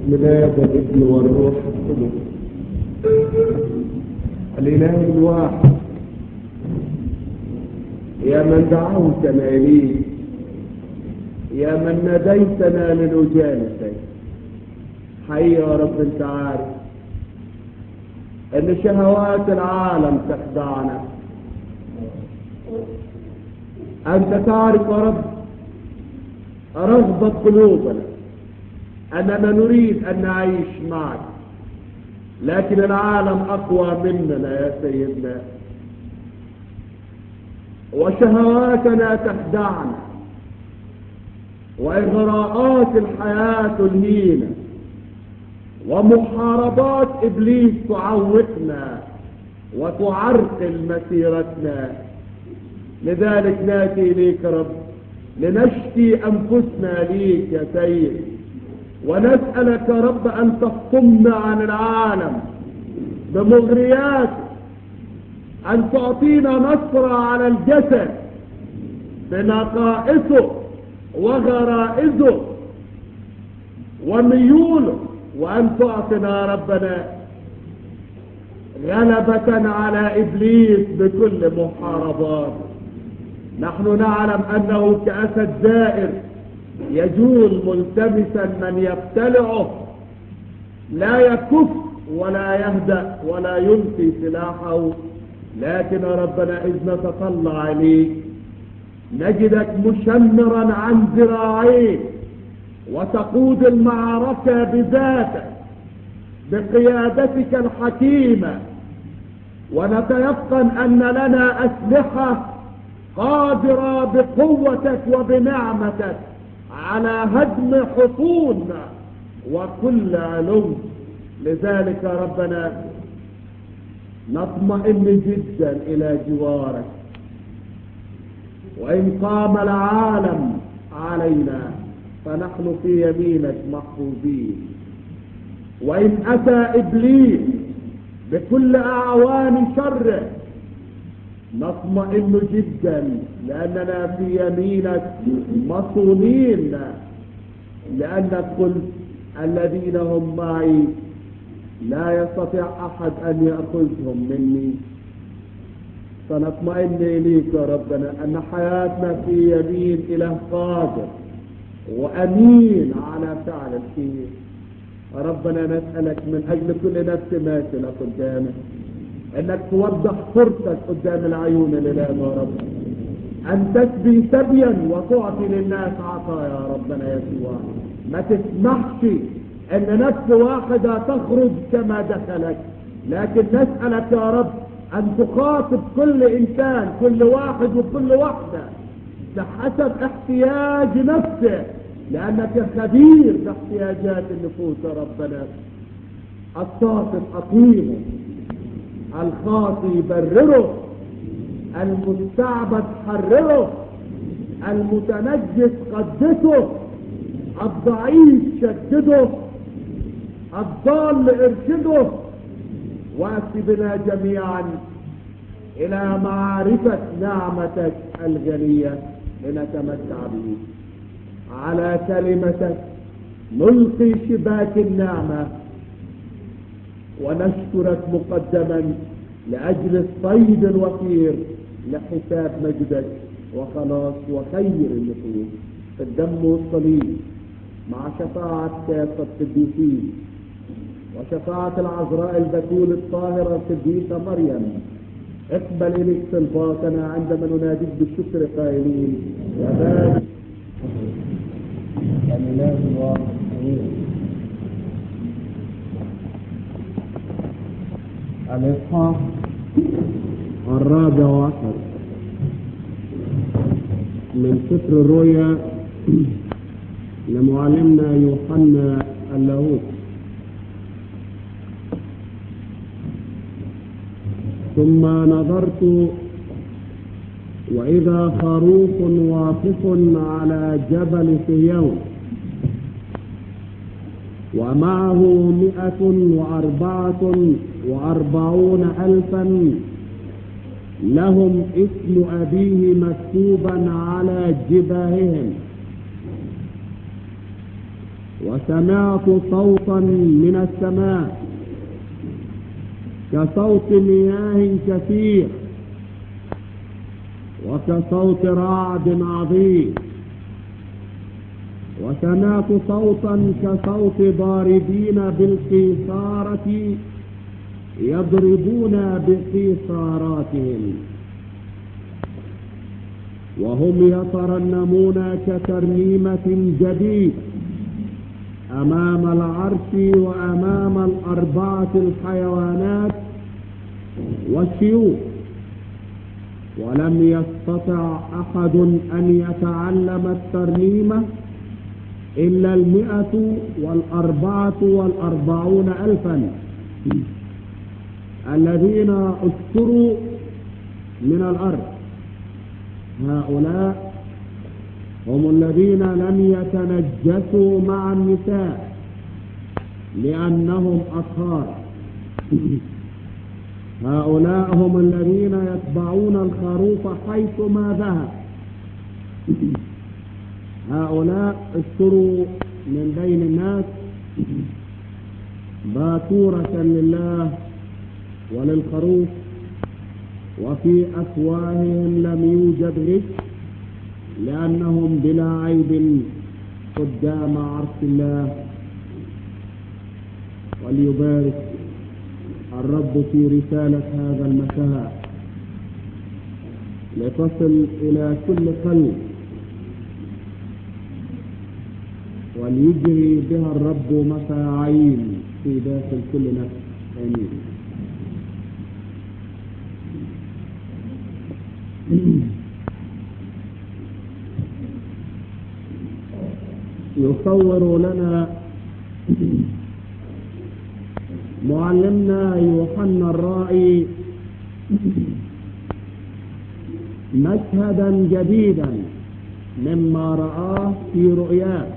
بسم الله والابن والروح القدس الاله الواحد يا من دعوتنا اليه يا من ناديتنا لنجالسك حي يا رب انت عارف ان شهوات العالم تخدعنا انت تعرف يا رب رغبة قلوبنا اننا نريد ان نعيش معك لكن العالم اقوى مننا يا سيدنا وشهواتنا تخدعنا واغراءات الحياة الهينة ومحاربات ابليس تعوقنا وتعرقل مسيرتنا لذلك ناتي اليك رب لنشكي انفسنا ليك يا سيد ونسألك يا رب ان تفطمنا عن العالم بمغرياته ان تعطينا نصر على الجسد بنقائصه وغرائزه وميوله وان تعطنا ربنا غلبة على ابليس بكل محاربات نحن نعلم انه كاسد زائر يجول ملتمسا من يبتلعه لا يكف ولا يهدأ ولا يلقي سلاحه لكن ربنا إذ نتطلع عليك نجدك مشمرا عن ذراعيك وتقود المعركة بذاتك بقيادتك الحكيمة ونتيقن أن لنا أسلحة قادرة بقوتك وبنعمتك على هدم حصون وكل علو لذلك ربنا نطمئن جدا الى جوارك وان قام العالم علينا فنحن في يمينك محفوظين وان اتى ابليس بكل اعوان شره نطمئن جدا لاننا في يمينك مصونين لانك قلت الذين هم معي لا يستطيع احد ان ياخذهم مني فنطمئن اليك يا ربنا ان حياتنا في يمين اله قادر وامين على فعل الخير ربنا نسالك من اجل كل نفس ماثله قدامك انك توضح صورتك قدام العيون الالام يا رب ان تسبي سبيا وتعطي للناس عطايا يا ربنا يسوع ما تسمحش ان نفس واحدة تخرج كما دخلت لكن نسألك يا رب ان تخاطب كل انسان كل واحد وكل واحدة بحسب احتياج نفسه لانك خبير باحتياجات النفوس يا ربنا الساقط اقيمه الخاطي برره المستعبد حرره المتنجس قدسه الضعيف شدده الضال ارشده وأت بنا جميعا إلى معرفة نعمتك الغنية لنتمتع به على كلمتك نلقي شباك النعمة ونشكرك مقدما لأجل الصيد الوفير لحساب مجدك وخلاص وخير النفوس في الدم والصليب مع شفاعة كافة القديسين وشفاعة العذراء البتول الطاهرة القديسة مريم اقبل إليك صلباتنا عندما نناديك بالشكر قائلين يا بارك الإله الواحد الإصحاح الرابع عشر من سفر الرؤيا لمعلمنا يوحنا اللاهوت ثم نظرت وإذا خروف واقف على جبل صهيون ومعه مئة وأربعة وأربعون ألفا لهم اسم أبيه مكتوبا على جباههم وسمعت صوتا من السماء كصوت مياه كثير وكصوت رعد عظيم وسمعت صوتا كصوت ضاربين بالقيصارة يضربون بقيصاراتهم وهم يترنمون كترنيمة جديد أمام العرش وأمام الأربعة الحيوانات والشيوخ ولم يستطع أحد أن يتعلم الترنيمة إلا المئة والأربعة والأربعون ألفا الذين اسكروا من الأرض هؤلاء هم الذين لم يتنجسوا مع النساء لأنهم أطهار هؤلاء هم الذين يتبعون الخروف حيثما ذهب هؤلاء اشتروا من بين الناس باكورة لله وللخروف وفي أفواههم لم يوجد غش لأنهم بلا عيب قدام عرش الله وليبارك الرب في رسالة هذا المساء لتصل إلى كل قلب وليجري بها الرب مفاعيل في داخل كل نفس آمين يصور لنا معلمنا يوحنا الرائي مشهدا جديدا مما رآه في رؤياه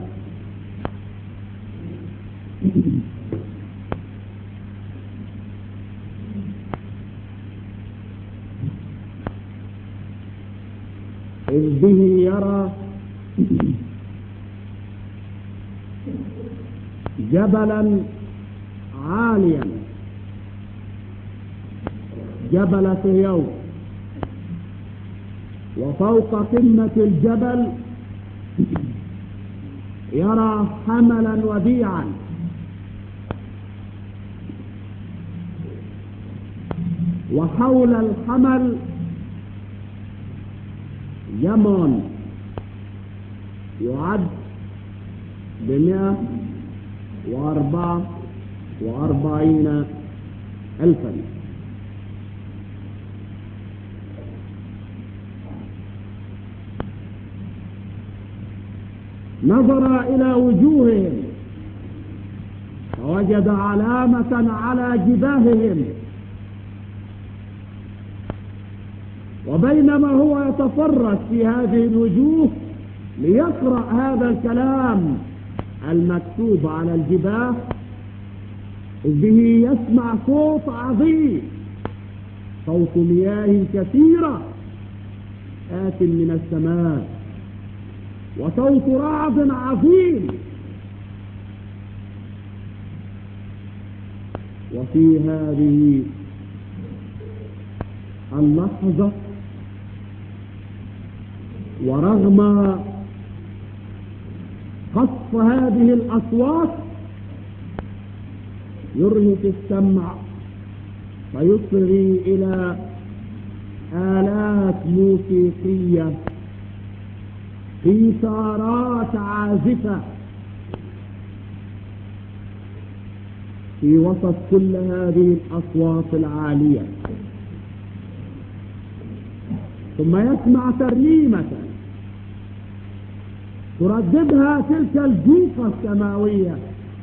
إذ به يرى جبلا عاليا جبل صهيون وفوق قمة الجبل يرى حملا وديعا وحول الحمل جمع يعد بمئة وأربعة وأربعين ألفا نظر إلى وجوههم فوجد علامة على جباههم وبينما هو يتفرج في هذه الوجوه ليقرأ هذا الكلام المكتوب على الجباه به يسمع صوت عظيم صوت مياه كثيرة آت من السماء وصوت رعد عظيم وفي هذه اللحظة ورغم خص هذه الأصوات يرهف السمع فيصغي إلى آلات موسيقية قيثارات عازفة في وسط كل هذه الأصوات العالية ثم يسمع ترنيمة ترددها تلك الجوفة السماوية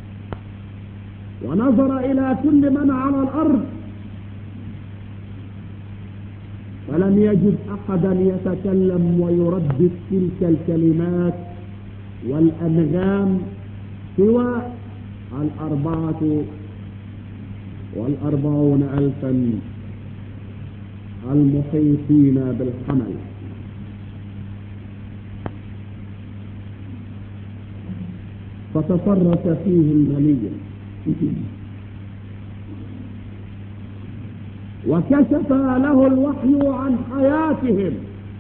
ونظر إلى كل من على الأرض فلم يجد أحدا يتكلم ويردد تلك الكلمات والأنغام سوى الأربعة والأربعون ألفا المحيطين بالحمل فتفرس فيه المنية وكشف له الوحي عن حياتهم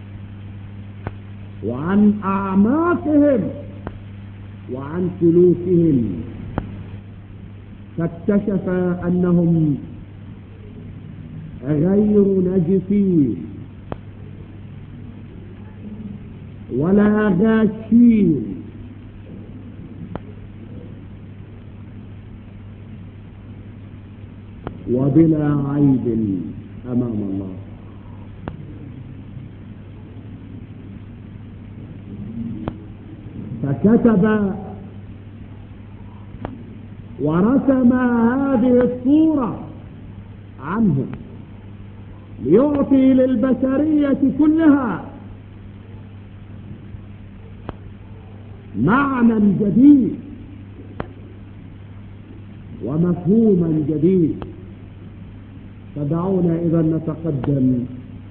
وعن أعماقهم وعن سلوكهم فاكتشف أنهم غير نجسين ولا غاشين وبلا عيب أمام الله فكتب ورسم هذه الصورة عنهم ليعطي للبشرية كلها معنى جديد ومفهوما جديد فدعونا إذا نتقدم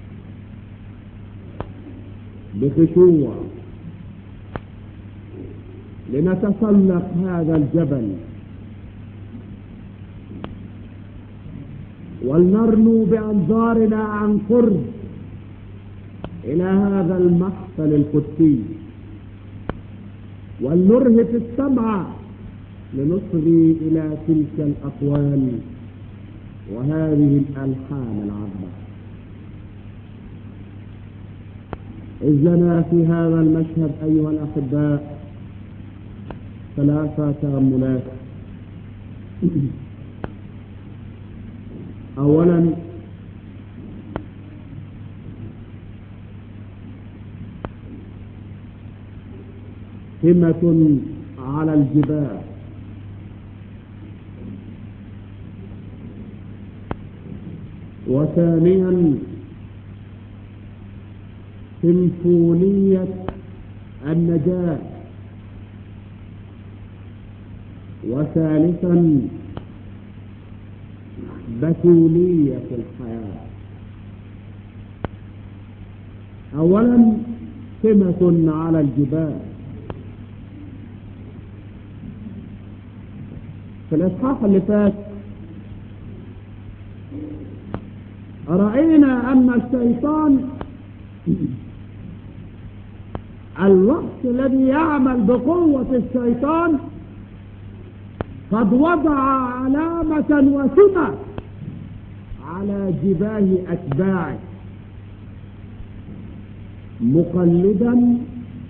بخشوع لنتسلق هذا الجبل ولنرنو بأنظارنا عن قرب إلى هذا المحفل القدسي ولنرهف السمع لنصغي إلى تلك الأقوال وهذه الألحان العظمة إذ لنا في هذا المشهد أيها الأحباء ثلاثة تأملات أولا همة على الجبال وثانيا سيمفونية النجاة وثالثا بتولية الحياة أولا سمة على الجبال في الإصحاح اللي فات رأينا أن الشيطان الوقت الذي يعمل بقوة الشيطان قد وضع علامة وسمة على جباه أتباعه مقلدا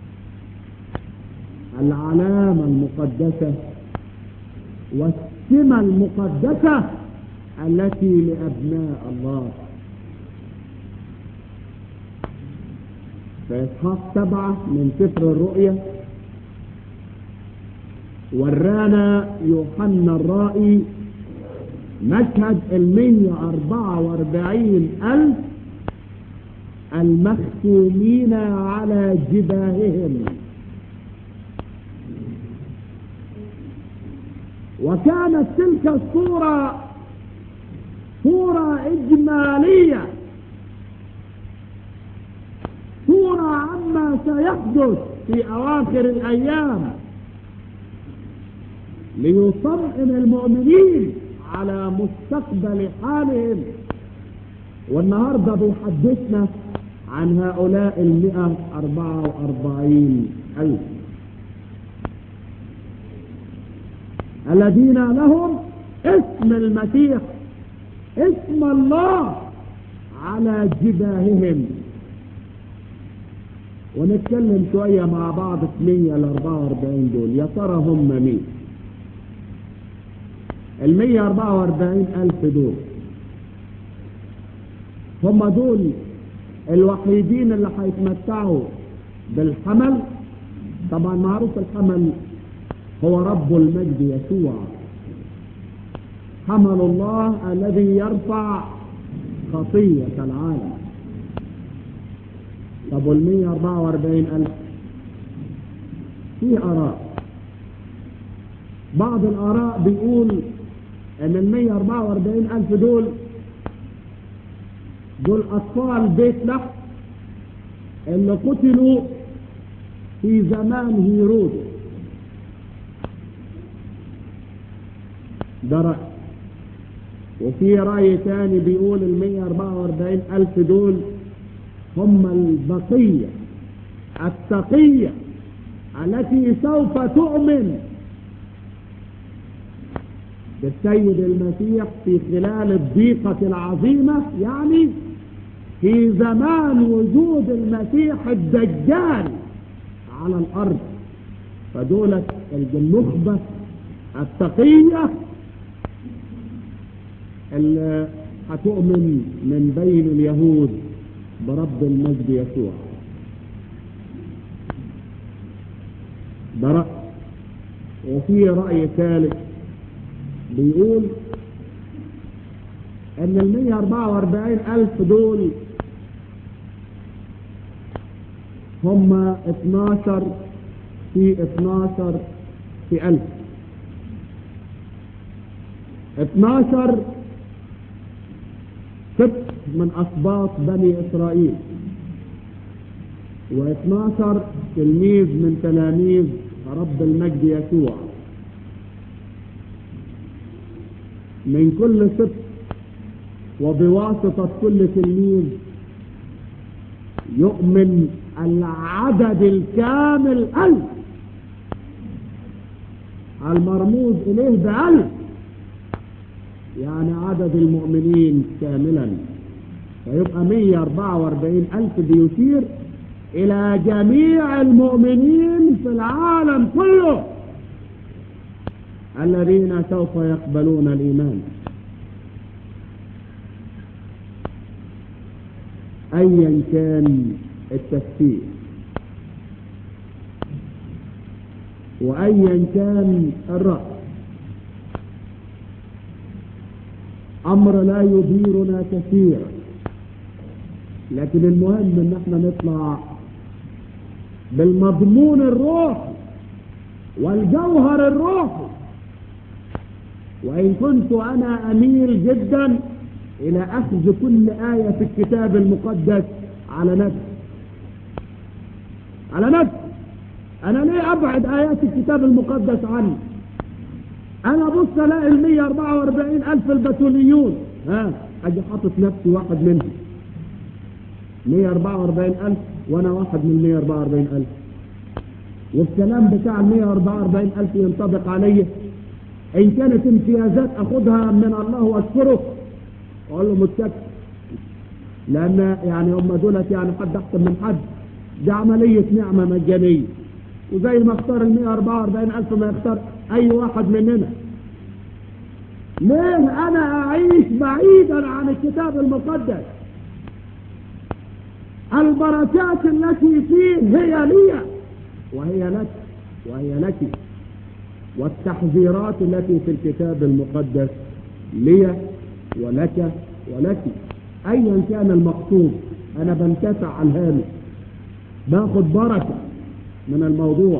العلامة المقدسة والسمة المقدسة التي لأبناء الله في إصحاح سبعة من سفر الرؤيا ورانا يوحنا الرائي مشهد المية أربعة واربعين ألف المختومين على جباههم وكانت تلك الصورة صورة إجمالية صورة عما سيحدث في أواخر الأيام ليطمئن المؤمنين على مستقبل حالهم والنهاردة بيحدثنا عن هؤلاء المئة أربعة وأربعين ألف الذين لهم اسم المسيح اسم الله على جباههم ونتكلم شوية مع بعض في 100 ل 44 دول يا ترى هم مين ال 144 ألف دول هم دول الوحيدين اللي هيتمتعوا بالحمل طبعا معروف الحمل هو رب المجد يسوع حمل الله الذي يرفع خطية العالم طب وال 144 ألف في آراء بعض الآراء بيقول ان ال 144 ألف دول دول أطفال بيت لحم اللي قتلوا في زمان هيرود ده رأي وفي رأي تاني بيقول ال 144 ألف دول هم البقية التقية التي سوف تؤمن بالسيد المسيح في خلال الضيقة العظيمة يعني في زمان وجود المسيح الدجال على الأرض فدولة النخبة التقية اللي هتؤمن من بين اليهود برب المجد يسوع ده رأي وفي رأي ثالث بيقول ان ال 144 الف دول هم 12 في 12 في ألف 12 سبت من أسباط بني إسرائيل و12 تلميذ من تلاميذ رب المجد يسوع من كل سبت وبواسطة كل تلميذ يؤمن العدد الكامل ألف المرموز إليه بألف يعني عدد المؤمنين كاملا فيبقى 144 ألف بيشير إلى جميع المؤمنين في العالم كله الذين سوف يقبلون الإيمان أيا كان التفسير وأيا كان الرأي أمر لا يديرنا كثير لكن المهم ان احنا نطلع بالمضمون الروحي والجوهر الروحي وإن كنت أنا أميل جدا إلى أخذ كل آية في الكتاب المقدس على نفسي على نفسي أنا ليه أبعد آيات الكتاب المقدس عني أنا بص ألاقي ال 144 ألف البتوليون ها أجي حاطط نفسي واحد منهم 144 ألف وأنا واحد من 144 ألف والكلام بتاع ال 144 ألف ينطبق عليه إن كانت امتيازات أخذها من الله وأشكره أقول له متشكر لأن يعني هم دولت يعني حد أحسن من حد دي عملية نعمة مجانية وزي ما اختار ال 144 ألف ما يختار أي واحد مننا ليه أنا أعيش بعيدا عن الكتاب المقدس البركات التي فيه هي لي وهي لك وهي لك والتحذيرات التي في الكتاب المقدس لي ولك ولك ايا كان المقصود انا بنتفع عن هذا باخد بركه من الموضوع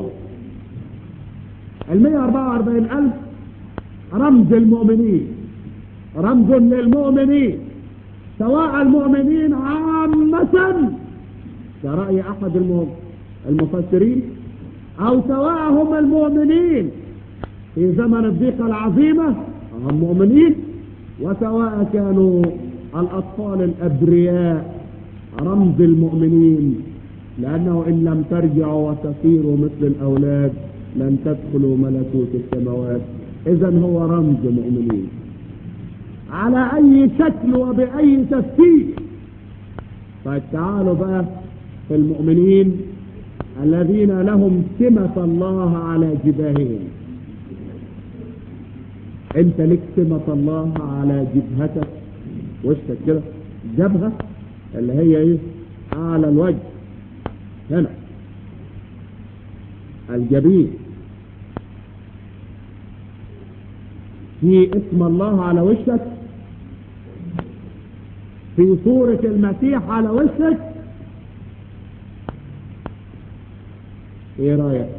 ال 144 ألف رمز المؤمنين رمز للمؤمنين سواء المؤمنين عامة كرأي أحد المفسرين أو سواء هم المؤمنين في زمن الضيقة العظيمة هم مؤمنين وسواء كانوا الأطفال الأبرياء رمز المؤمنين لأنه إن لم ترجعوا وتصيروا مثل الأولاد لن تدخلوا ملكوت السماوات إذا هو رمز مؤمنين على أي شكل وبأي تفسير طيب تعالوا بقى في المؤمنين الذين لهم سمة الله على جباههم انت لك سمة الله على جبهتك وشك كده جبهة اللي هي ايه اعلى الوجه هنا الجبين في اسم الله على وشك في صورة المسيح على وشك ايه رايك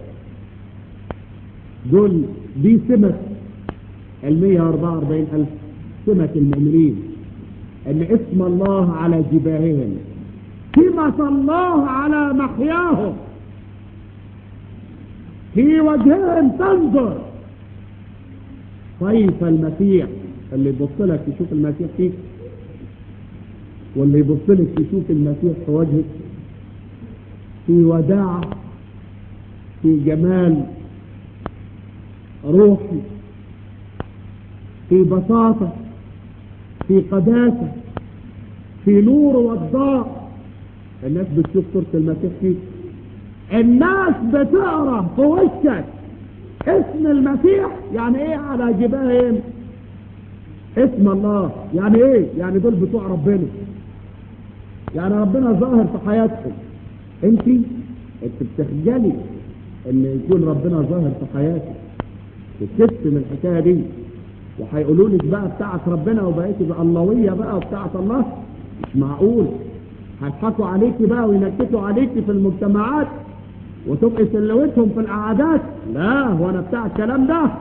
دول دي سمة ال 144 ألف سمة المؤمنين ان اسم الله على جباههم سمة الله على محياهم في وجههم تنظر طيف المسيح اللي يبص لك يشوف المسيح فيك واللي يبص لك يشوف المسيح في وجهك في وداعة في جمال روحي في بساطة في قداسة في نور وضاء الناس بتشوف صورة المسيح فيك الناس بتقرا في وشك اسم المسيح يعني ايه على جباههم اسم الله يعني ايه يعني دول بتوع ربنا يعني ربنا ظاهر في حياتكم انت انت بتخجلي ان يكون ربنا ظاهر في حياتك بتكتم من الحكايه دي وهيقولوا لك بقى بتاعت ربنا وبقيتي بقى اللهويه بقى وبتاعت الله مش معقول هيضحكوا عليكي بقى وينكتوا عليكي في المجتمعات وتبقي سلوتهم في القعدات لا هو انا بتاع الكلام ده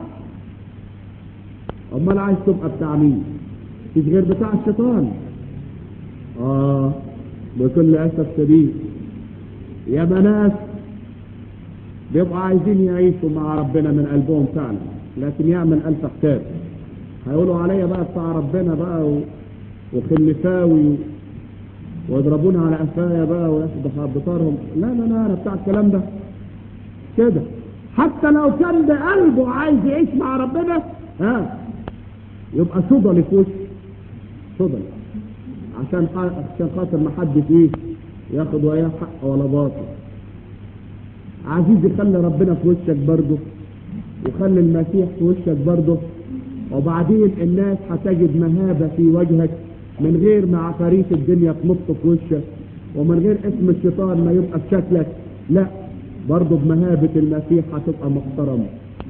امال عايز تبقى بتاع مين مش غير بتاع الشيطان اه بكل اسف شديد يا ناس بيبقوا عايزين يعيشوا مع ربنا من قلبهم فعلا لكن يعمل الف حساب هيقولوا عليا بقى بتاع ربنا بقى و... وخلفاوي ويضربونا على قفايا بقى وياخدوا بطارهم لا لا لا انا بتاع الكلام ده كده حتى لو كان بقلبه عايز يعيش مع ربنا ها يبقى صدلي في وشه صدلي عشان عشان خاطر ما حدش ايه ياخد وياه حق ولا باطل عزيز يخلي ربنا في وشك برضه وخلي المسيح في وشك برضه وبعدين الناس هتجد مهابة في وجهك من غير ما عفاريت الدنيا تنط في وشك ومن غير اسم الشيطان ما يبقى في شكلك لا برضه بمهابة المسيح هتبقى محترم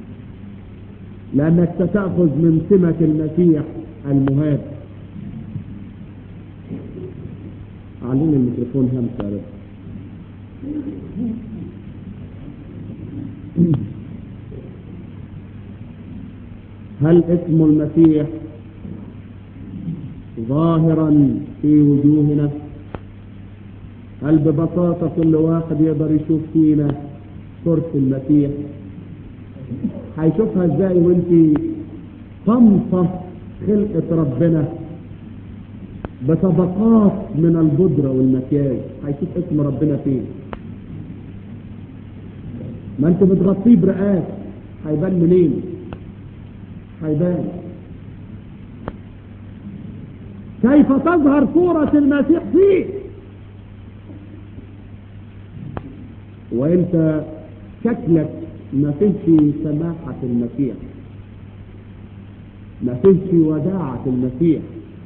لأنك ستأخذ من سمة المسيح المهاب علينا الميكروفون همسة يا رب هل اسم المسيح ظاهرا في وجوهنا هل ببساطة كل واحد يقدر يشوف فينا صورة المسيح هيشوفها ازاي وانت طمطة خلقة ربنا بطبقات من البودرة والمكياج هيشوف اسم ربنا فين ما انت بتغطيه برقاق هيبان منين هيبان كيف تظهر صورة المسيح فيه وانت شكلك ما فيش سماحة المسيح ما فيش وداعة المسيح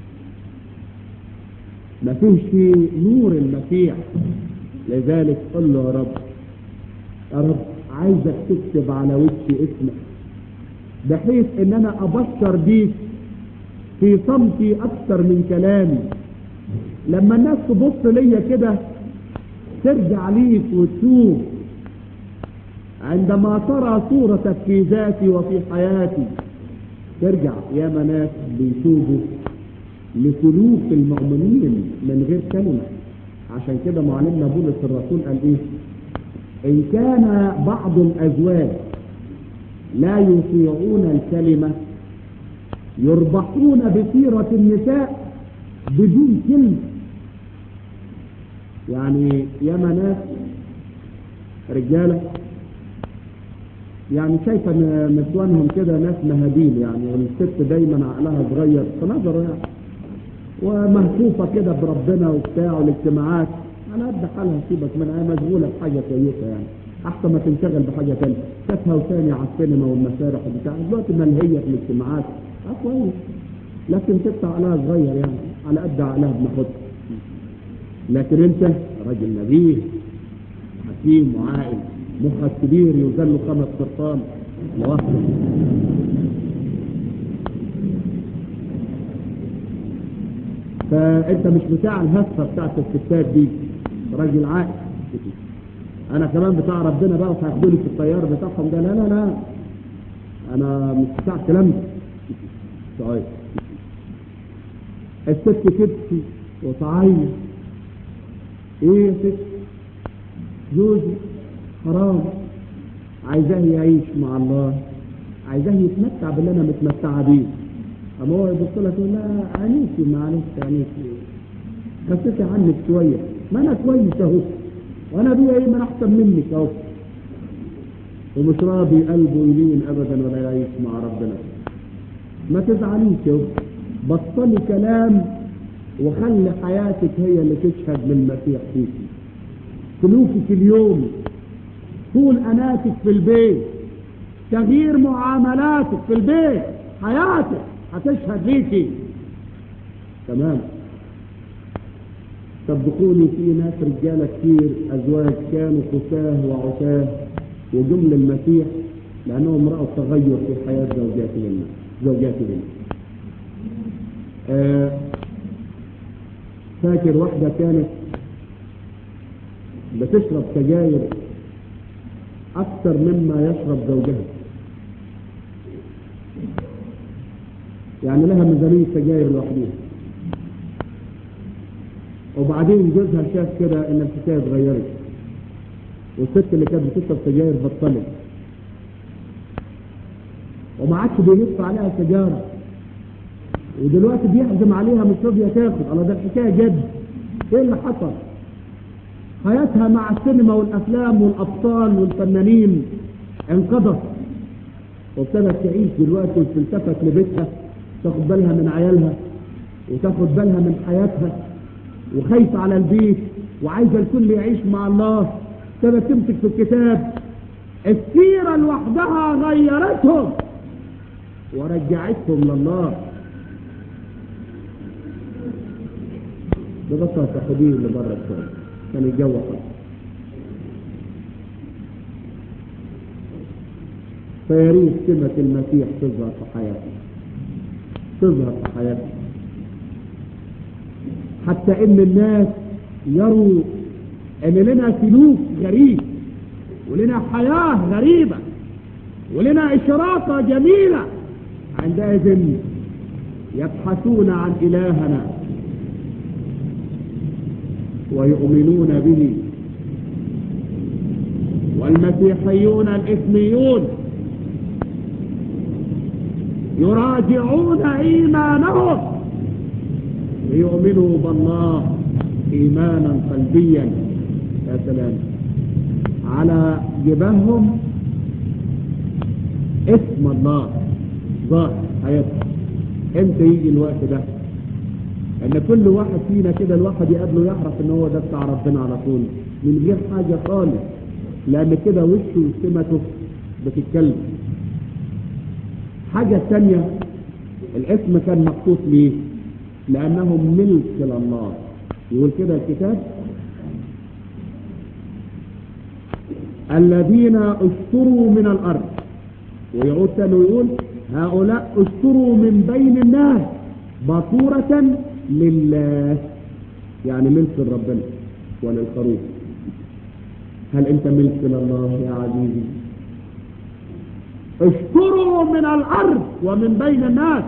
ما فيش نور المسيح لذلك قل له يا رب يا رب عايزك تكتب على وشي اسمك بحيث ان انا ابشر بيك في صمتي اكتر من كلامي لما الناس تبص ليا كده ترجع ليك وتشوف عندما ترى صورتك في ذاتي وفي حياتي ترجع يا ناس بيتوبوا لسلوك المؤمنين من غير كلمة عشان كده معلمنا بولس الرسول قال ايه ان كان بعض الازواج لا يطيعون الكلمة يربحون بسيرة النساء بدون كلمة يعني ياما ناس رجالة يعني شايفة نسوانهم كده ناس مهابيل يعني والست دايما عقلها صغير في نظره يعني ومهفوفة كده بربنا وبتاع والاجتماعات على قد حالها سيبك منها مشغولة بحاجة كويسة يعني أحسن ما تنشغل بحاجة تانية شافها وثاني على السينما والمسارح وبتاع دلوقتي ملهية في الاجتماعات اه كويس لكن ست عقلها صغير يعني على قد عقلها بناخدها لكن انت راجل نبيه حكيم وعاقل مخك كبير يوزن له خمس قرطان لوحده فانت مش بتاع الهفه بتاعت الستات دي راجل عاقل انا كمان بتاع ربنا بقى وهياخدوني في الطيار بتاعهم ده لا لا لا انا مش بتاع الكلام ده طيب الست تبكي وتعيط ايه يا ست جوزي حرام عايزاه يعيش مع الله عايزاه يتمتع باللي انا متمتعه بيه اما هو يبص لك يقول لا عينيكي معلش عينيكي خففي عنك شويه ما انا كويس اهو وانا بيا ايه ما انا احسن منك اهو ومش راضي قلبه يلين ابدا ولا يعيش مع ربنا ما تزعليش يا بطلي كلام وخلي حياتك هي اللي تشهد للمسيح فيك سلوكك اليوم طول اناتك في البيت تغيير معاملاتك في البيت حياتك هتشهد ليكي تمام صدقوني في ناس رجالة كتير أزواج كانوا خساه وعتاه وجم للمسيح لأنهم رأوا تغير في حياة زوجاتهم زوجاتهم آه فاكر واحدة كانت بتشرب سجاير أكثر مما يشرب زوجها يعني لها ميزانية سجاير لوحدها وبعدين جوزها شاف كده ان الحكايه اتغيرت والست اللي كانت بتشرب سجاير بطلت وما عادش بيلف عليها سجاره ودلوقتي بيحزم عليها مش راضيه تاخد الله ده الحكايه جد ايه اللي حصل؟ حياتها مع السينما والافلام والابطال والفنانين انقضت وابتدت تعيش دلوقتي وتلتفت لبيتها تاخد بالها من عيالها وتاخد بالها من حياتها وخايفة على البيت وعايزة الكل يعيش مع الله ابتدت تمسك في الكتاب السيرة لوحدها غيرتهم ورجعتهم لله ببساطة خديه اللي بره الشغل كان الجو حر فيا ريت سمة المسيح تظهر في حياتنا تظهر في حياتنا حتى ان الناس يروا ان لنا سلوك غريب ولنا حياة غريبة ولنا إشراقة جميلة عندئذ يبحثون عن إلهنا ويؤمنون به والمسيحيون الإثميون يراجعون إيمانهم ليؤمنوا بالله إيمانا قلبيا يا سلام على جبههم اسم الله ظاهر حياتهم امتى يجي الوقت ده ان كل واحد فينا كده الواحد يقابله يعرف ان هو ده بتاع ربنا على طول من غير حاجة خالص لان كده وشه وسمته بتتكلم حاجة تانية الاسم كان مخصوص ليه لانهم ملك لله يقول كده الكتاب الذين اشتروا من الارض ويعود تاني ويقول هؤلاء اشتروا من بين الناس بطورة لله يعني ملك ربنا وللخروف هل انت ملك لله يا عزيزي اشتروا من الارض ومن بين الناس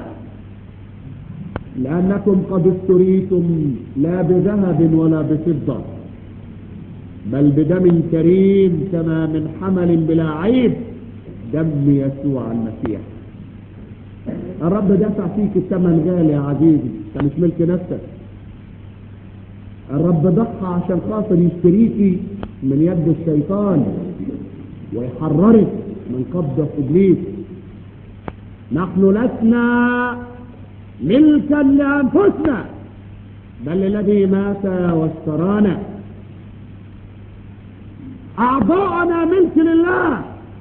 لانكم قد اشتريتم لا بذهب ولا بفضة بل بدم كريم كما من حمل بلا عيب دم يسوع المسيح الرب دفع فيك الثمن غالي يا عزيزي انت مش ملك نفسك الرب ضحى عشان خاطر يشتريكي من يد الشيطان ويحررك من قبضة ابليس نحن لسنا ملكا لانفسنا بل الذي مات واشترانا اعضاءنا ملك لله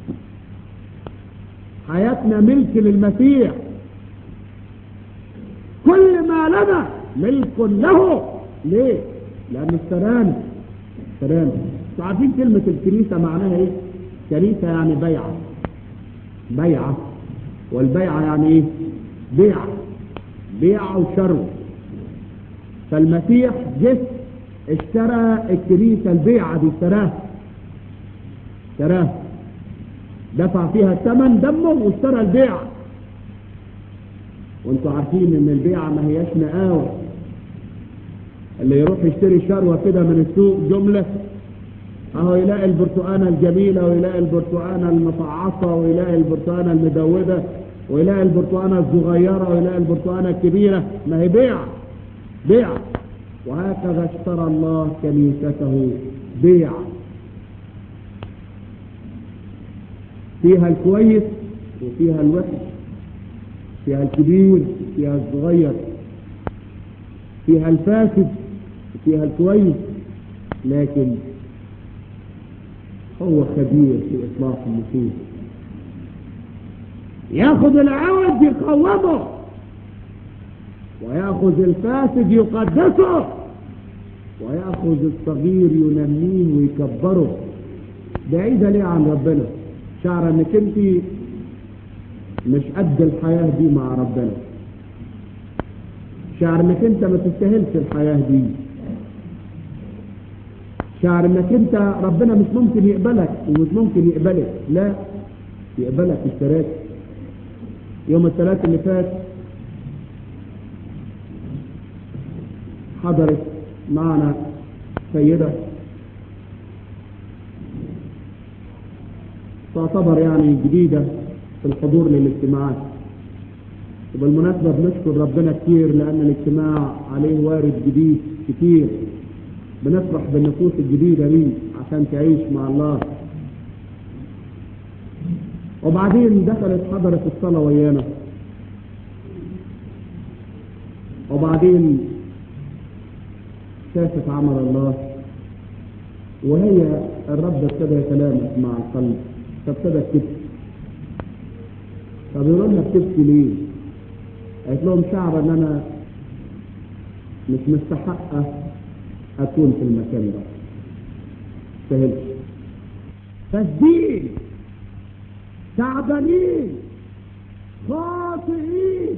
حياتنا ملك للمسيح كل ما لنا ملك له ليه لان اشترانا اشترانا انتوا عارفين كلمة الكنيسة معناها ايه كنيسة يعني بيعة بيعة والبيعة يعني ايه بيع بيع وشرو فالمسيح جه اشترى الكنيسة البيعة دي اشتراها اشتراها دفع فيها الثمن دمه واشترى البيعة وانتوا عارفين ان البيعة ما هياش مقاوة اللي يروح يشتري شروة كده من السوق جملة اهو يلاقي البرتقانة الجميلة ويلاقي البرتقانة المفعصة ويلاقي البرتقانة المدودة ويلاقي البرتقانة الصغيرة ويلاقي البرتقانة الكبيرة ما هي بيع بيع وهكذا اشترى الله كنيسته بيع فيها الكويس وفيها الوحش فيها الكبير فيها الصغير فيها الفاسد وفيها الكويس لكن هو خبير في إصلاح النفوس ياخذ العوج يقومه وياخذ الفاسد يقدسه وياخذ الصغير ينميه ويكبره بعيدة ليه عن ربنا شعر انك انت مش قد الحياة دي مع ربنا شعر انك انت ما تستاهلش الحياة دي شعر انك انت ربنا مش ممكن يقبلك ومش ممكن يقبلك لا يقبلك الثلاث يوم الثلاث اللي فات حضرت معنا سيدة تعتبر يعني جديدة في الحضور للاجتماعات وبالمناسبة بنشكر ربنا كتير لأن الاجتماع عليه وارد جديد كتير بنفرح بالنفوس الجديدة دي عشان تعيش مع الله وبعدين دخلت حضرت الصلاة ويانا وبعدين شافت عمل الله وهي الرب ابتدى يتلامس مع القلب فابتدت تبكي طب يقول لها بتبكي ليه؟ قالت لهم شعر ان انا مش مستحقه اكون في المكان ده سهلش فاسدين تعبانين خاطئين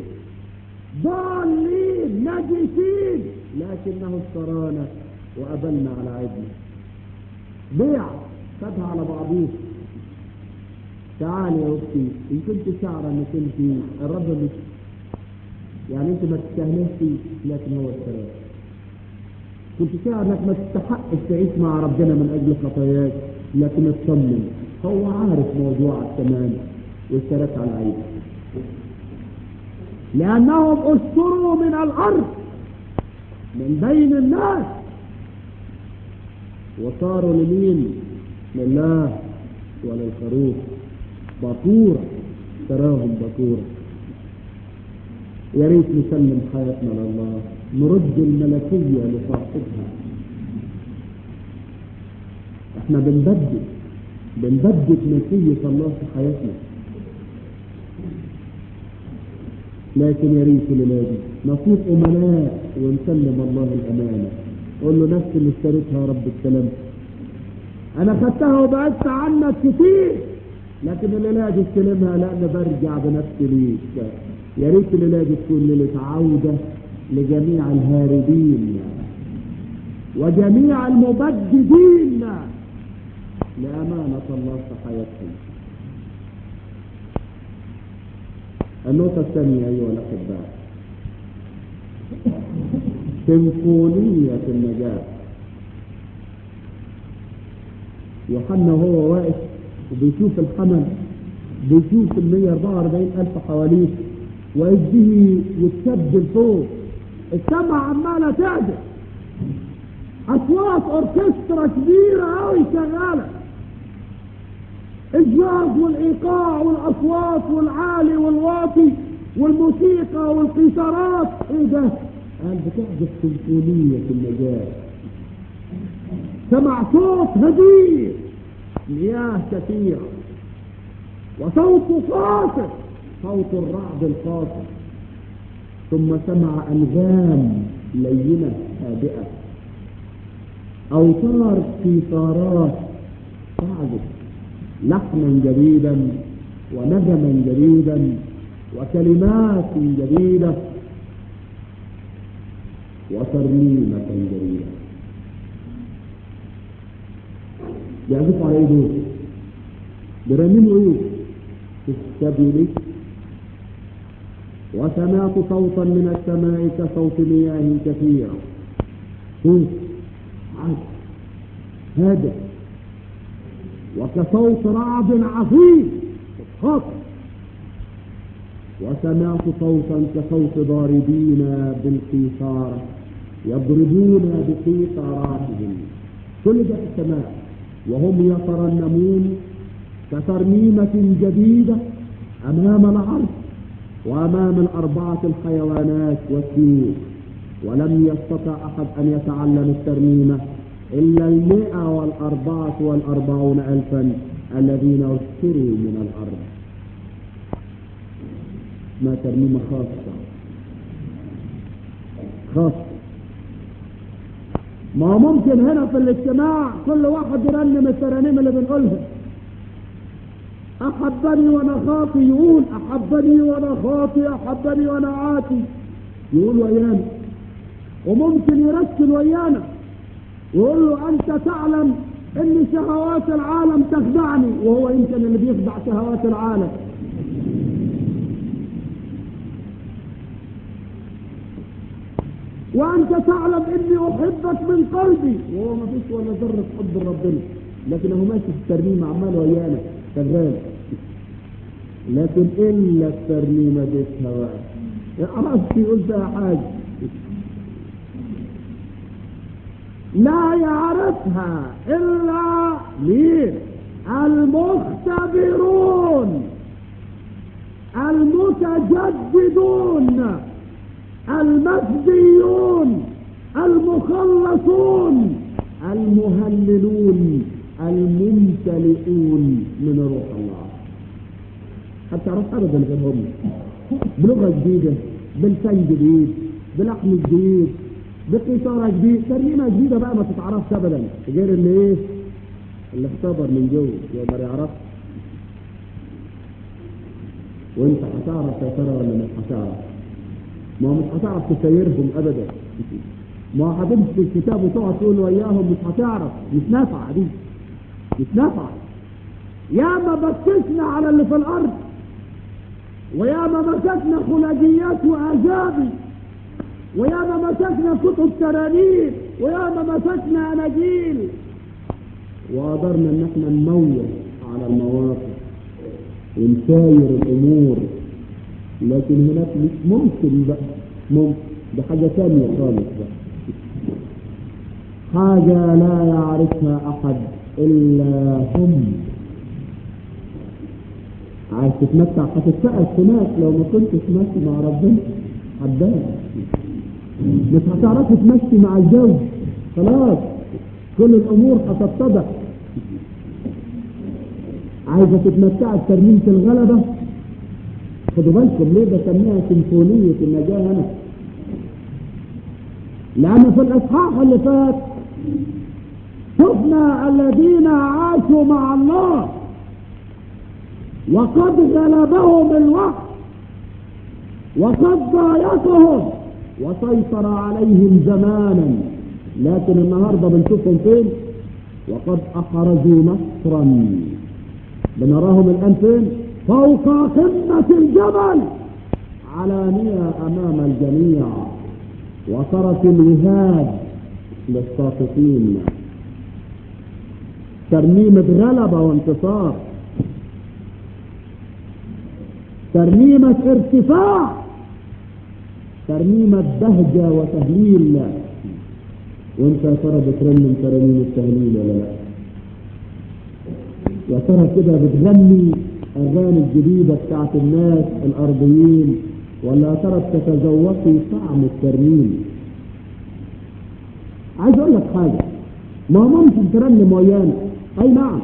ضالين نجسين لكنه اشترانا وقبلنا على عيدنا بيع خدها على بعضيه تعالي يا اختي ان كنت شعرة انك انت الرب مش يعني انت ما تستهلكش لكن هو اشتراك كنت شاعر انك ما تستحقش تعيش مع ربنا من اجل خطاياك لكن اطمن هو عارف موضوعك تمام واشترك على عينك لانهم اشتروا من الارض من بين الناس وصاروا لمين لله وللخروف بطورة تراهم بطورة يا ريت نسلم حياتنا لله نرد الملكية لصاحبها احنا بنبدد بنبدد ملكية الله في حياتنا لكن يا ريت ولادي نصير امناء ونسلم الله الامانة قول له نفس اللي اشتريتها يا رب السلام انا خدتها وبعدت عنك كتير لكن الليلة دي استلمها لان برجع بنفسي ليك يا ريت الليلة دي تكون ليلة عودة لجميع الهاربين وجميع المبددين لأمانة الله في حياتهم النقطة الثانية أيها الأحباء سيمفونية النجاة يوحنا وهو واقف وبيشوف الحمل بيشوف ال 144 ألف حواليه وإذ به يتسبل فوق السماء عمالة تعجب أصوات أوركسترا كبيرة أوي شغالة الجاز والإيقاع والأصوات والعالي والواطي والموسيقى والقيثارات إيه ده؟ قال بتعزف سيمفونية النجاة سمع صوت هدير مياه كثيرة وصوت قاصر صوت الرعد القاصر ثم سمع أنغام لينة هادئة أوتار قيثارات تعزف لحنا جديدا ونغما جديدا وكلمات جديدة وترنيمة جديدة يعزفوا على ايه دول؟ بيرنموا ايه؟ في السبيل وسمعت صوتا من السماء كصوت مياه كثيرة صوت عاد هادئ وكصوت رعد عظيم خاطر وسمعت صوتا كصوت ضاربين بالقيثارة يضربون بقيثاراتهم كل ده في السماء وهم يترنمون كترنيمة جديدة أمام العرش وأمام الأربعة الحيوانات والسيوف ولم يستطع أحد أن يتعلم الترنيمة إلا المئة والأربعة والأربعون ألفا الذين اشتروا من الأرض ما ترنيمة خاصة خاصة ما ممكن هنا في الاجتماع كل واحد يرنم الترانيم اللي بنقولها أحبني وأنا خاطي يقول أحبني وأنا خاطي أحبني وأنا عاتي يقول ويانا وممكن يرسل ويانا ويقول له أنت تعلم أن شهوات العالم تخدعني وهو يمكن اللي بيخدع شهوات العالم وأنت تعلم أني أحبك من قلبي وهو ما فيش ولا ذرة حب ربنا لكن هو ماشي في الترنيمة عمال ويانا شغال لكن إلا الترنيمة دي هواء عرفت يقول فيها حاجة لا يعرفها إلا مين المختبرون المتجددون المفديون المخلصون المهللون الممتلئون من روح الله حتى تعرف ابدا غيرهم بلغه جديده بلسان جديد بلحن جديد بقيثاره جديد ترجمه جديده بقى ما تتعرفش ابدا غير اللي ايه اللي اختبر من جوه يقدر يعرف وانت هتعرف يا ترى ولا مش هتعرف ما هو مش هتعرف تسيرهم ابدا ما هو هتمسك الكتاب وتقعد تقول وياهم مش هتعرف مش نافعه دي مش نافعه يا ما بكسنا على اللي في الارض ويا ما مسكنا خلاجيات واجابي ويا ما مسكنا كتب ترانيم ويا ما مسكنا اناجيل وقدرنا ان احنا نموت على المواقف ونساير الامور لكن هناك مش ممكن بقى ممكن ده حاجة ثانية خالص بقى حاجة لا يعرفها أحد إلا هم عايز تتمتع هتتسأل هناك لو ما كنتش ماشي مع ربنا حباك مش هتعرفي تمشي مع الجو خلاص كل الأمور هتتضح عايزة تتمتعي بترميمة الغلبة خدوا بالكم ليه بسميها سيمفونية النجاة هنا لأن في الإصحاح اللي فات شفنا الذين عاشوا مع الله وقد غلبهم الوقت وقد ضايقهم وسيطر عليهم زمانا لكن النهارده بنشوفهم فين وقد احرزوا نصرا بنراهم الان فين فوق قمة الجبل علانية امام الجميع وصارت الوهاد للساقطين ترنيمة غلبة وانتصار ترنيمة ارتفاع ترنيمة بهجة وتهليل وانت يا ترى بترنم ترانيم التهليل ولا لا يا ترى كده بتغني اغاني الجديدة بتاعت الناس الارضيين ولا يا ترى بتتذوقي طعم الترنيم عايز اقول لك حاجة ما هو ممكن ترنم ويانا اي نعم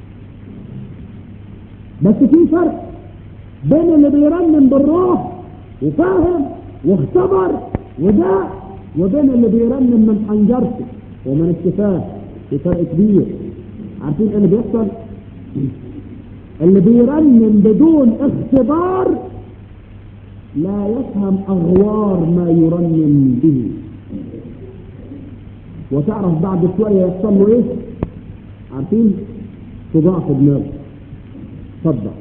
بس في فرق بين اللي بيرنم بالروح وفاهم واختبر وده وبين اللي بيرنم من حنجرته ومن الشفاه في فرق كبير عارفين ايه اللي بيحصل اللي بيرنم بدون اختبار لا يفهم اغوار ما يرنم به وتعرف بعد شويه يحصل له ايه عارفين صداع في دماغه صدق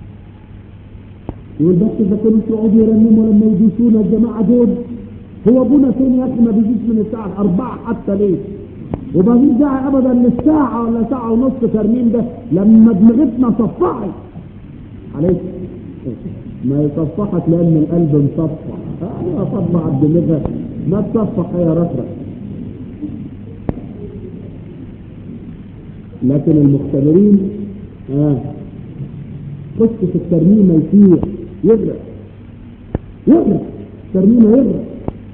يقول بس اذا كانوا يقعدوا يرنموا لما يجوشونا الجماعه دول هو ابونا فين يا اخي ما بيجيش من الساعه 4 حتى ليه وما فيش داعي ابدا للساعه ولا ساعه ونص ترميم ده لما دماغتنا صفحت عليك ما يصفحك لان القلب مصفح يعني اصفح الدماغ ما تصفح يا رفرق لكن المختبرين آه خش في الترميمة يسير يغرق يغرق الترميمة يغرق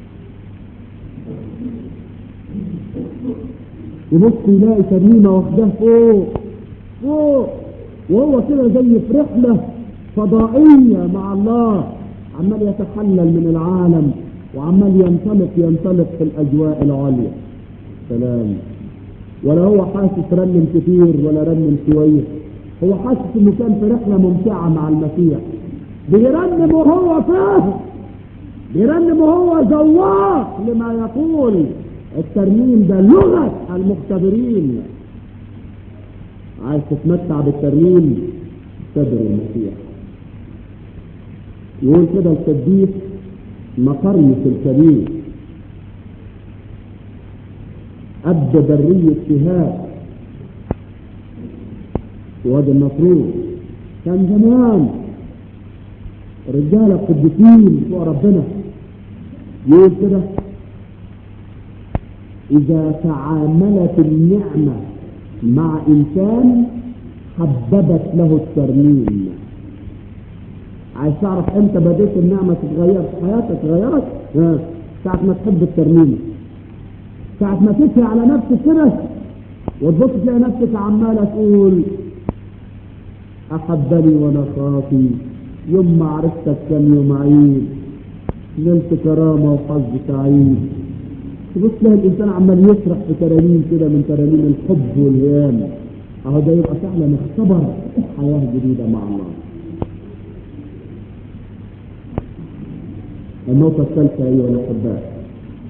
يبص يلاقي ترميمة واخداه فوق فوق وهو كده زي في رحلة فضائية مع الله عمال يتحلل من العالم وعمال ينطلق ينطلق في الأجواء العالية سلام ولا هو حاسس رنم كتير ولا رنم شوية هو حاسس انه كان في رحلة ممتعة مع المسيح بيرنم وهو فاهم بيرنم وهو ذواق لما يقول الترنيم ده لغة المختبرين عايز تتمتع بالترنيم صدر المسيح يقول كده القديس مقريس الكبير أب برية شهاب في وادي النصرون كان زمان رجالة قديسين بتوع ربنا يقول كده إذا تعاملت النعمة مع إنسان حببت له الترميم عايز تعرف امتى بديت النعمة تتغير في حياتك اتغيرت؟ ها ساعة ما تحب الترميم ساعة ما تسعي على نفسك كده وتبص تلاقي نفسك عمالة تقول أحبني وأنا خاطي يوم ما عرفتك كان يوم عيد نلت كرامة وحظ سعيد تبص تلاقي الإنسان عمال يسرح في ترانيم كده من ترانيم الحب والهيام أهو ده يبقى فعلا اختبر حياة جديدة مع الله النقطة الثالثة أيها الأحباء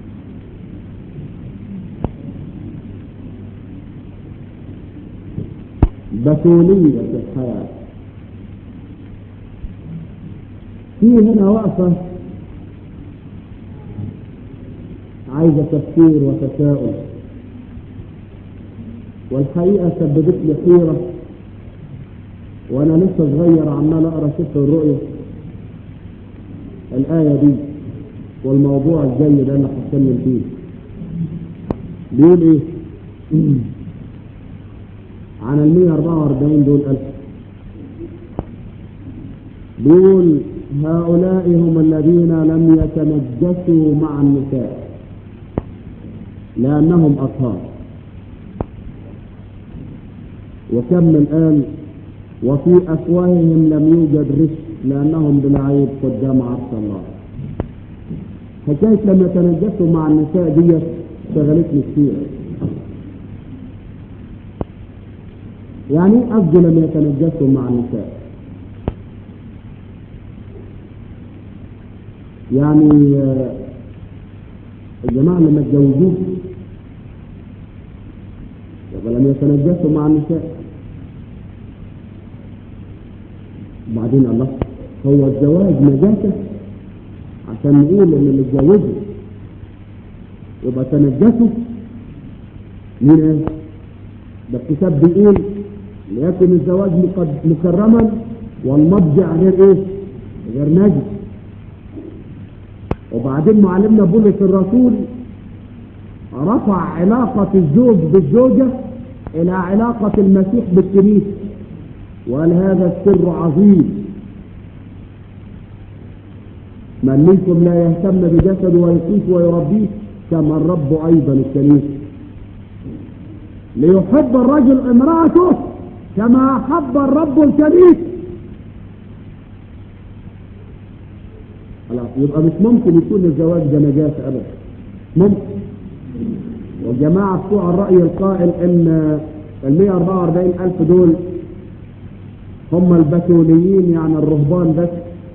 بتولية الحياة في هنا وقفة عايزة تفكير وتساؤل والحقيقة سببت لي حيرة وأنا لسه صغير عمال أقرأ سفر الرؤيا الآية دي والموضوع الجاي ده اللي هتكلم فيه بيقول إيه؟ عن ال 144 دول ألف بيقول هؤلاء هم الذين لم يتنجسوا مع النساء لأنهم أطهار وكمل قال وفي أفواههم لم يوجد رشد لأنهم بلا عيب قدام عرش الله حكاية لم يتنجسوا مع النساء دي شغلتني كتير يعني ايه قصدي لم يتنجسوا مع النساء يعني الجماعة لما اتجوزوه يبقى لم يتنجسوا مع النساء وبعدين الله هو الزواج نجاسة عشان نقول ان اللي اتجوزوا يبقى تنجسوا مين قال؟ ده الكتاب بيقول ليكن الزواج مكرما والمضجع غير ايه؟ غير نجس وبعدين معلمنا بولس الرسول رفع علاقة الزوج بالزوجة إلى علاقة المسيح بالكنيسة وقال هذا السر عظيم من منكم لا يهتم بجسده ويقيس ويربيه كما الرب أيضا الكنيسة ليحب الرجل امرأته كما أحب الرب الكنيسة خلاص يبقى مش ممكن يكون الزواج ده نجاسة أبدا ممكن والجماعة بتوع الرأي القائل إن ال 144 ألف دول هم البتوليين يعني الرهبان بس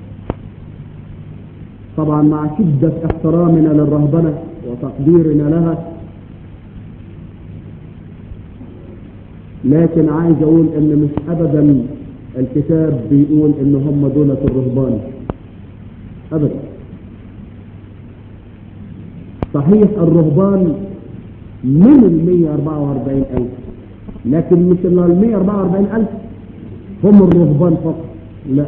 طبعا مع شدة احترامنا للرهبنة وتقديرنا لها لكن عايز اقول ان مش ابدا الكتاب بيقول ان هم دولة الرهبان ابدا صحيح الرهبان من ال 144 ألف لكن مش ال 144 ألف هم الرهبان فقط لا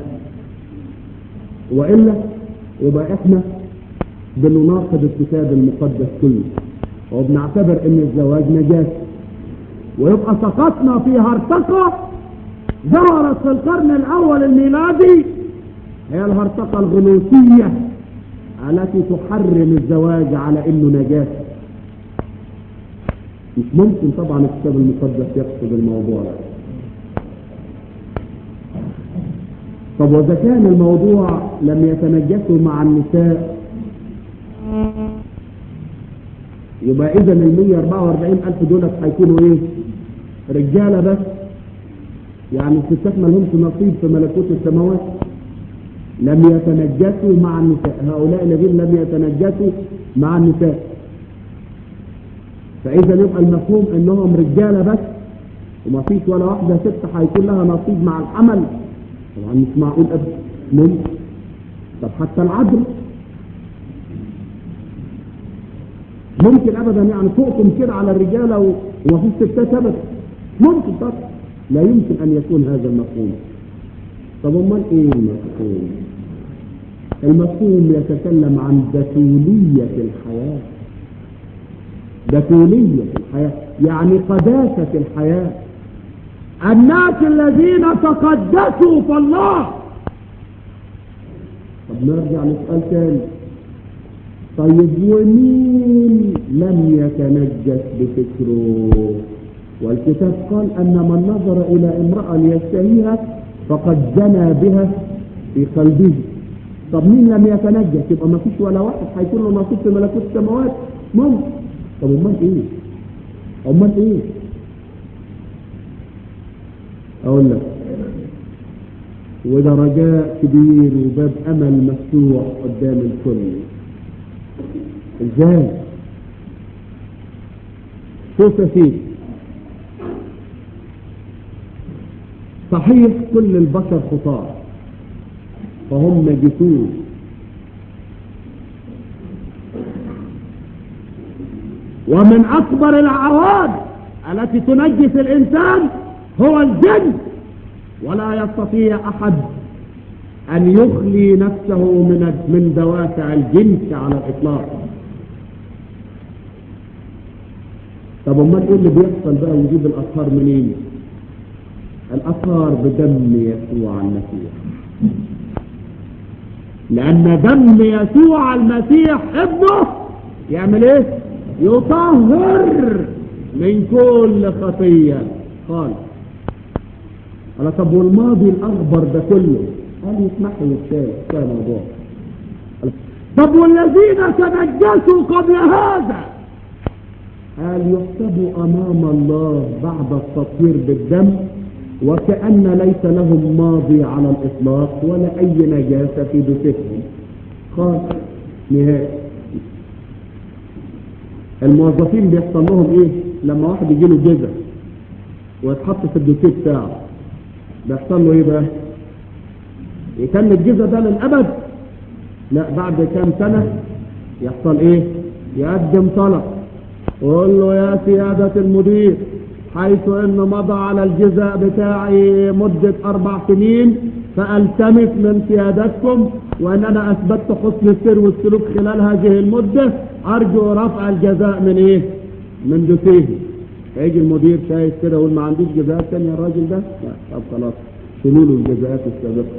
وإلا يبقى احنا بنناقض الكتاب المقدس كله وبنعتبر ان الزواج نجاسة ويبقى سقطنا في هرطقة ظهرت في القرن الاول الميلادي هي الهرطقة الغنوصية التي تحرم الزواج على انه نجاسة مش ممكن طبعا الكتاب المقدس يقصد الموضوع ده طب واذا كان الموضوع لم يتنجسوا مع النساء يبقى اذا ال 144 الف دولت هيكونوا ايه رجاله بس يعني الستات ما لهمش نصيب في ملكوت السماوات لم يتنجسوا مع النساء هؤلاء الذين لم يتنجسوا مع النساء فاذا يبقى المفهوم انهم رجاله بس وما فيش ولا واحده ست هيكون لها نصيب مع الحمل طبعا مش معقول ابدا ممكن طب حتى العدل ممكن ابدا يعني تقطم كده على الرجاله و- وما فيش ستات ابدا ممكن طبعا لا يمكن ان يكون هذا المفهوم طب امال ايه المفهوم المفهوم يتكلم عن بتولية الحياة بتولية الحياة يعني قداسة الحياة الناس الذين تقدسوا في الله طب نرجع لسؤال ثاني طيب ومين لم يتنجس بفكره والكتاب قال ان من نظر الى امرأة ليشتهيها فقد زنى بها في قلبه طب مين لم يتنجس يبقى ما فيش ولا واحد هيكون له نصيب في ملكوت السماوات ممكن طب امال ايه امال ايه اقول لك وده رجاء كبير وباب امل مفتوح قدام الكل ازاي شوف يا سيدي صحيح كل البشر خطاة فهم نجسون ومن اكبر الاعراض التي تنجس الانسان هو الجن ولا يستطيع احد ان يخلي نفسه من من دوافع الجنس على الاطلاق طب امال ايه اللي بيحصل بقى ويجيب الاثار منين الاثار بدم يسوع المسيح لان دم يسوع المسيح ابنه يعمل ايه يطهر من كل خطيه خالص قال طب والماضي الاخبر ده كله قال يسمح لي الشيء ده موضوع قال طب والذين تنجسوا قبل هذا قال يحسبوا امام الله بعد التطهير بالدم وكأن ليس لهم ماضي على الإطلاق ولا أي نجاسة في دوسهم خالص نهائي الموظفين بيحصل لهم ايه لما واحد يجي له جزء ويتحط في الدوسيه بتاعه بيحصل له ايه بقى يتم الجزء ده للأبد لا بعد كام سنة يحصل ايه يقدم طلب ويقول له يا سيادة المدير حيث انه مضى على الجزاء بتاعي مدة اربع سنين فالتمس من سيادتكم وان انا اثبتت حسن السير والسلوك خلال هذه المدة ارجو رفع الجزاء من ايه من دوسيه هيجي المدير شايف كده يقول ما عندوش جزاء تاني يا الراجل ده لا طب خلاص شيلوا له الجزاءات السابقة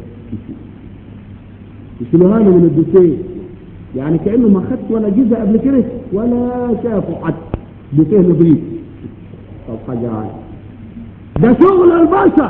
يشيلوها له من الدوسيه يعني كأنه ما خدش ولا جزء قبل كده ولا شافه حتى دوسيه نظيف طب حاجة عالية ده شغل البشر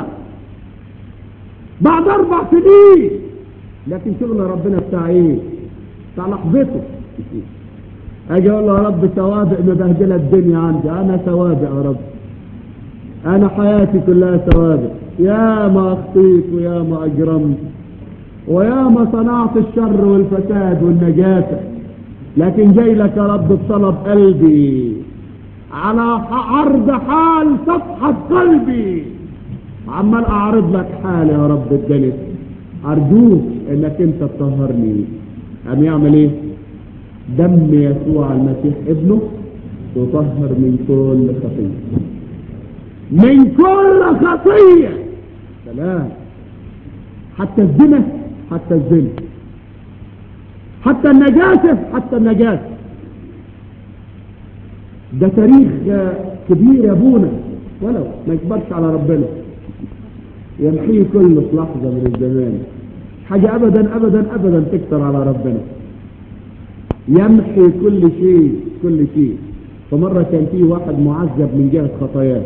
بعد اربع سنين لكن شغل ربنا بتاع ايه بتاع لحظته اجي اقول له يا رب سوابق مبهدله الدنيا عندي انا سوابق يا رب انا حياتي كلها سوابق يا ما اخطيت ويا ما اجرمت ويا ما صنعت الشر والفساد والنجاسه لكن جاي لك يا رب بطلب قلبي على عرض حال صفحة قلبي عمال اعرض لك حال يا رب الدنس ارجوك انك انت تطهرني قام يعمل ايه دم يسوع المسيح ابنه تطهر من كل خطية من كل خطية سلام حتى الزنا حتى الزنا حتى النجاسة حتى النجاسة ده تاريخ آه، كبير يا ابونا ولو ما يكبرش على ربنا يمحيه كل في لحظة من الزمان حاجة ابدا ابدا ابدا تكتر على ربنا يمحي كل شيء كل شيء فمرة كان في واحد معذب من جهة خطاياه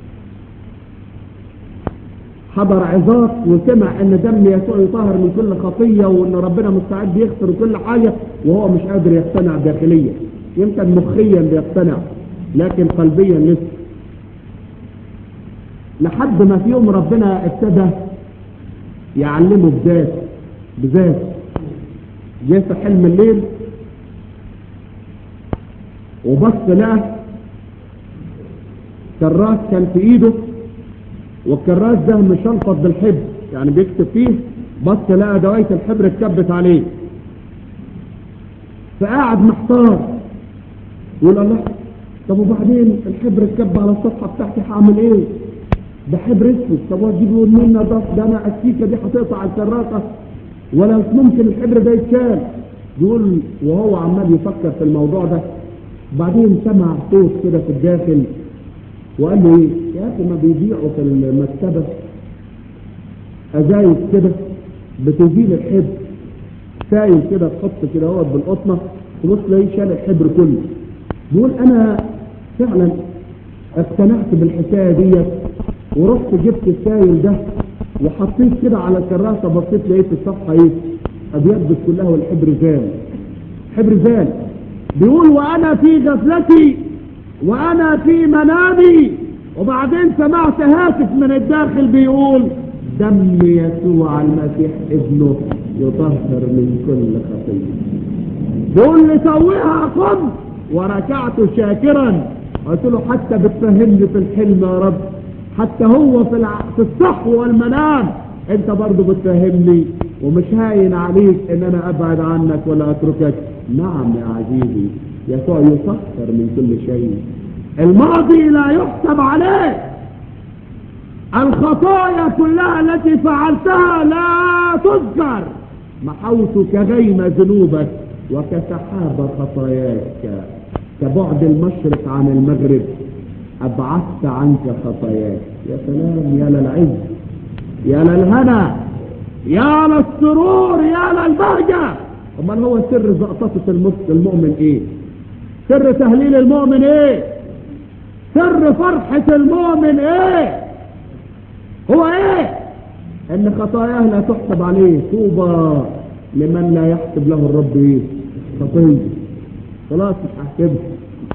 حضر عظات وسمع ان دم يسوع يطهر من كل خطية وان ربنا مستعد يغفر كل حاجة وهو مش قادر يقتنع داخليا يمكن مخيا بيقتنع لكن قلبيا لسه لحد ما في يوم ربنا ابتدى يعلمه بذات بذات جه في حلم الليل وبص لقى كراس كان في ايده والكراس ده مشلفط بالحبر يعني بيكتب فيه بص لقى دوايه الحبر اتكبت عليه فقعد محتار يقول الله طب وبعدين الحبر اتكب على الصفحه بتاعتي هعمل ايه ده حبر اسود طب واجيبه منين ده ده انا السيكه دي هتقطع الكراسه ولا مش ممكن الحبر ده يتشال يقول وهو عمال يفكر في الموضوع ده بعدين سمع صوت كده في الداخل وقال له ايه يا اخي ما بيبيعوا في المكتبه ازايز كده بتزيل الحبر سايل كده تحط كده اهوت بالقطنه تبص تلاقيه شال الحبر كله بيقول انا فعلا اقتنعت بالحكايه ديت ورحت جبت السايل ده وحطيت كده على الكراسه بصيت لقيت الصفحه ايه ابيضت كلها والحبر زال حبر زال بيقول وانا في غفلتي وانا في منامي وبعدين سمعت هاتف من الداخل بيقول دم يسوع المسيح ابنه يطهر من كل خطيه بيقول لي سويها قم وركعت شاكرا قلت له حتى بتفهمني في الحلم يا رب حتى هو في الع... في الصحو والمنام انت برضه بتفهمني ومش هاين عليك ان انا ابعد عنك ولا اتركك نعم يا عزيزي يسوع يطهر من كل شيء الماضي لا يحسب عليه الخطايا كلها التي فعلتها لا تذكر محوت كغيم ذنوبك وكسحاب خطاياك كبعد المشرق عن المغرب أبعدت عنك خطاياك يا سلام يا للعز يا للهنا يا للسرور يا للبهجة امال هو سر زقططة المس- المؤمن ايه سر تهليل المؤمن ايه سر فرحة المؤمن ايه هو ايه ان خطاياه لا تحسب عليه طوبى لمن لا يحسب له الرب ايه خطيه خلاص مش هحسبها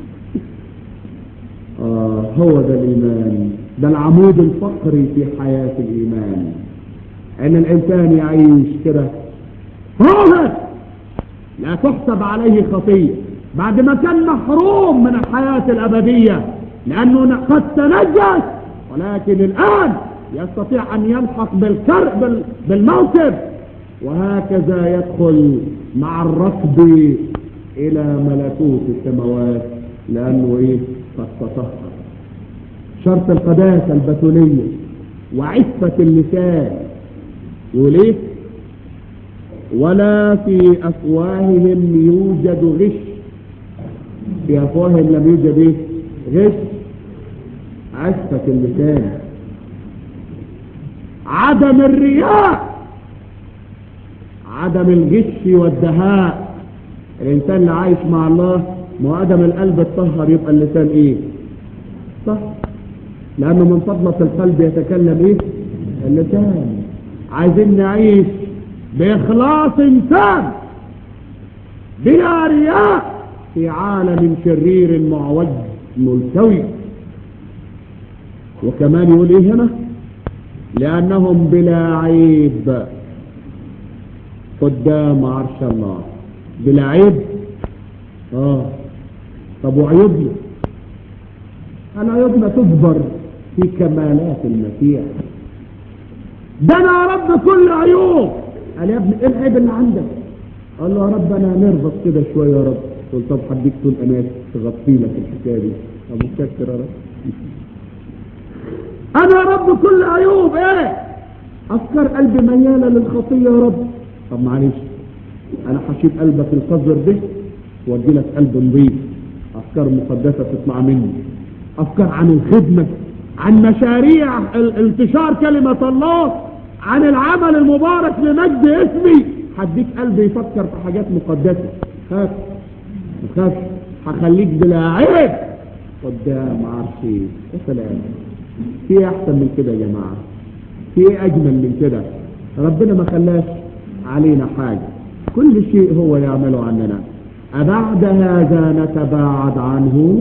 آه هو ده الإيمان ده العمود الفقري في حياة الإيمان أن الإنسان يعيش كده طاهر لا تحسب عليه خطية بعد ما كان محروم من الحياة الأبدية لأنه قد تنجس ولكن الآن يستطيع أن يلحق بالكر بال- بالموكب وهكذا يدخل مع الركب إلى ملكوت السماوات لأنه إيه قد تطهر شرط القداسة البتولية وعفة اللسان يقول إيه ولا في أفواههم يوجد غش في أفواههم لم يوجد إيه غش عفة اللسان عدم الرياء عدم الغش والدهاء الإنسان اللي عايش مع الله ما هو عدم القلب اتطهر يبقى اللسان إيه صح لأنه من فضلة القلب يتكلم إيه اللسان عايزين نعيش بإخلاص تام بلا رياء في عالم شرير معوج ملتوي وكمان يقول ايه هنا لانهم بلا عيب قدام عرش الله بلا عيب اه طب وعيوبنا انا عيوبنا تجبر في كمالات المسيح ده انا يا رب كل عيوب قال يا ابني ايه العيب اللي عندك قال له يا رب انا نربط كده شويه يا رب تقول طب هديك طول اناس تغطي لك الحكايه دي طب متشكر يا رب انا يا رب كل عيوب ايه افكار قلبي مياله للخطيه يا رب طب معلش انا هشيل قلبك القذر ده وادي لك قلب نظيف افكار مقدسه تطلع مني افكار عن الخدمه عن مشاريع ال- انتشار كلمه الله عن العمل المبارك لمجد اسمي هديك قلب يفكر في حاجات مقدسه خاف خاف هخليك بلا عيب قدام عرشي يا سلام في ايه احسن من كده يا جماعه في ايه اجمل من كده ربنا ما خلاش علينا حاجه كل شيء هو يعمله عننا أبعد هذا نتباعد عنه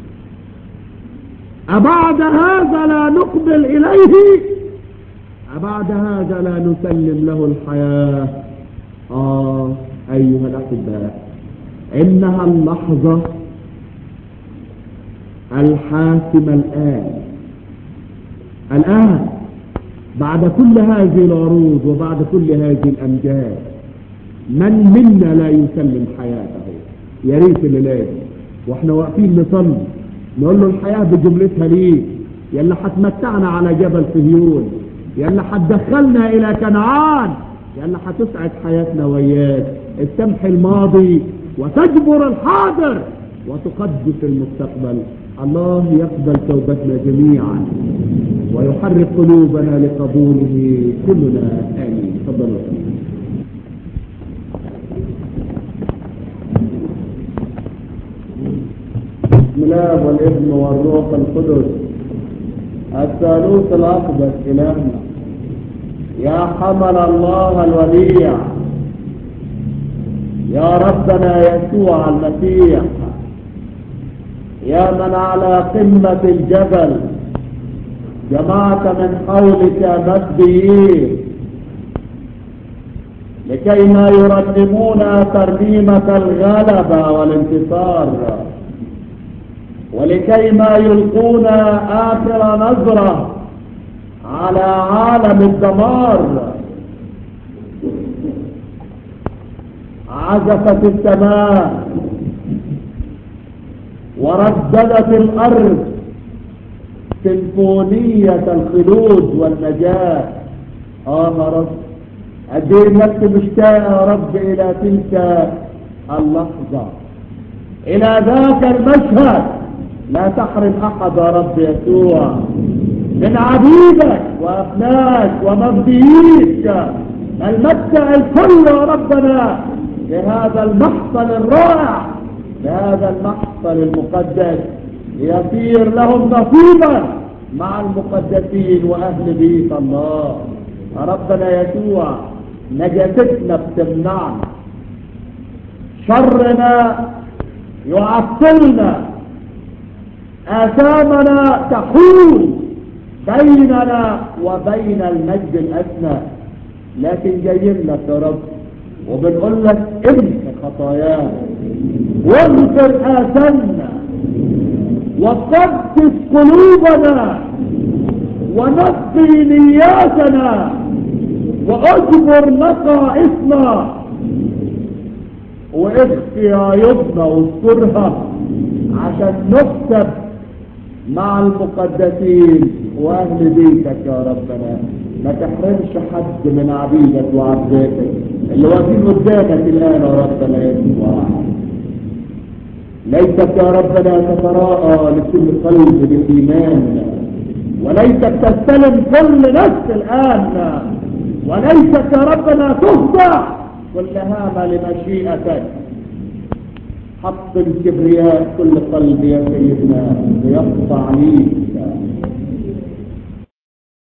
أبعد هذا لا نقبل إليه أبعد هذا لا نسلم له الحياة آه أيها الأحباء إنها اللحظة الحاسمة الآن الآن بعد كل هذه العروض وبعد كل هذه الأمجاد من منا لا يسلم حياته يا ريت الليلة واحنا واقفين نصلي نقول له الحياة بجملتها ليه يا اللي هتمتعنا على جبل صهيون يا اللي هتدخلنا الى كنعان يا اللي هتسعد حياتنا وياك السمح الماضي وتجبر الحاضر وتقدس المستقبل الله يقبل توبتنا جميعا ويحرك قلوبنا لقبوله كلنا امين تفضلوا بسم الله والابن والروح القدس الثالوث الاقدس الهنا يا حمل الله الوديع يا ربنا يسوع المسيح يا من على قمة الجبل جمعت من حولك مجديين لكي ما يرنمون ترنيمة الغلبة والانتصار ولكي ما يلقون آخر نظرة على عالم الدمار عزفت السماء ورددت الأرض سيمفونية الخلود والنجاة آه يا رب قد ايه النفس مشتاقة يا رب إلى تلك اللحظة إلى ذاك المشهد لا تحرم أحد يا رب يسوع من عبيدك وأبنائك ومفدييك المتع الكل يا ربنا لهذا المحصل الرائع لهذا المحصل المقدس ليصير لهم نصيبا مع المقدسين وأهل بيت الله يا ربنا يسوع نجاستنا بتمنعنا شرنا يعطلنا آثامنا تحول بيننا وبين المجد الأسنى لكن جايين لك يا رب وبنقول لك امحي خطايانا واغفر آثامنا وقدس قلوبنا ونقي نياتنا واجبر نقائصنا واخفي عيوبنا واسترها عشان نكتب مع المقدسين واهل بيتك يا ربنا ما تحرمش حد من عبيدك وعبداتك اللي واقفين قدامك الان يا ربنا يسوع ليتك يا ربنا تتراءى لكل قلب بالايمان وليتك تستلم كل نفس الان وليتك يا ربنا تخضع كل هامة لمشيئتك حط الكبرياء كل قلب يا سيدنا ليقطع ليك